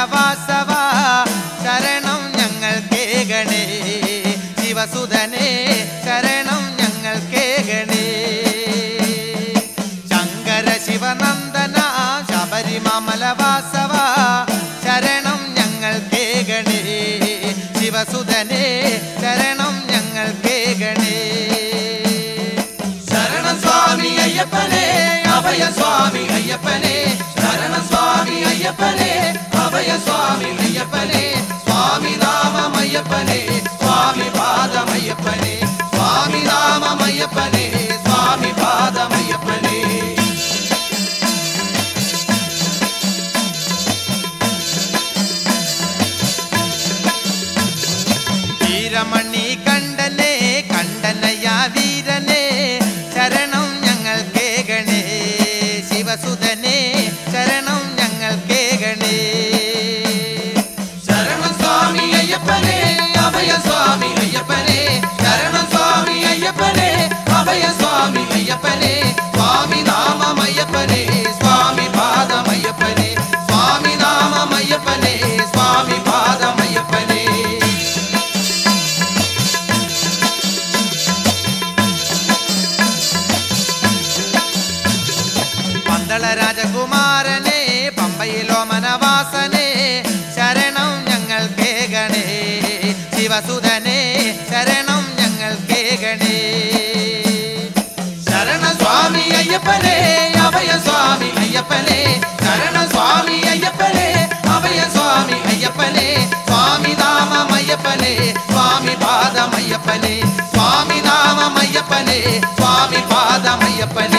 വാസവ ശരണം ഞങ്ങൾ കേകണേ ശിവസുതനെ ശരണം ഞങ്ങൾ കേകണേ ശങ്കര ശിവനന്ദന ശബരിമല വാസവ ശരണം ഞങ്ങൾ കേകണേ ശിവസുതനെ ശരണം ഞങ്ങൾ കേകണേ ശരണം സ്വാമി അയ്യപ്പനെ അഭയ സ്വാമി അയ്യപ്പനെ ശരണം സ്വാമി അയ്യപ്പനെ അഭയ സ്വാമി അയ്യപ്പനെ സ്വാമി നാമം അയ്യപ്പനെ സ്വാമി പാദമയ്യപ്പനെ സ്വാമി നാമം അയ്യപ്പനെ സ്വാമി പാദമയ്യപ്പനെ വീരമണി കണ്ടനെ കണ്ടനയ വീരനെ ശരണം ഞങ്ങൾ കേകണേ ശിവസുതനെ ശരണം ഞങ്ങൾ കേകണേ ശരണം സ്വാമി അയ്യപ്പനെ അഭയ സ്വാമി അയ്യപ്പനെ ശരണം സ്വാമി അയ്യപ്പനെ അഭയ സ്വാമി അയ്യപ്പനെ സ്വാമി നാമം അയ്യപ്പനെ സ്വാമി പാദമയ്യപ്പനെ സ്വാമി നാമം അയ്യപ്പനെ സ്വാമി പാദമയ്യപ്പനെ പന്തള രാജകുമാരനെ പമ്പയിലോ മനവാസനെ ശരണം ഞങ്ങൾ കേകണേ ശിവസുതനെ ശരണം ഞങ്ങൾ കേകണേ ശരണ സ്വാമി അയ്യപ്പനെ അഭയ സ്വാമി അയ്യപ്പനെ ശരണ സ്വാമി അയ്യപ്പനെ അഭയ സ്വാമി അയ്യപ്പനെ സ്വാമി നാമം അയ്യപ്പനെ സ്വാമി പാദമയ്യപ്പനെ സ്വാമി നാമം അയ്യപ്പനെ സ്വാമി പാദമയ്യപ്പനെ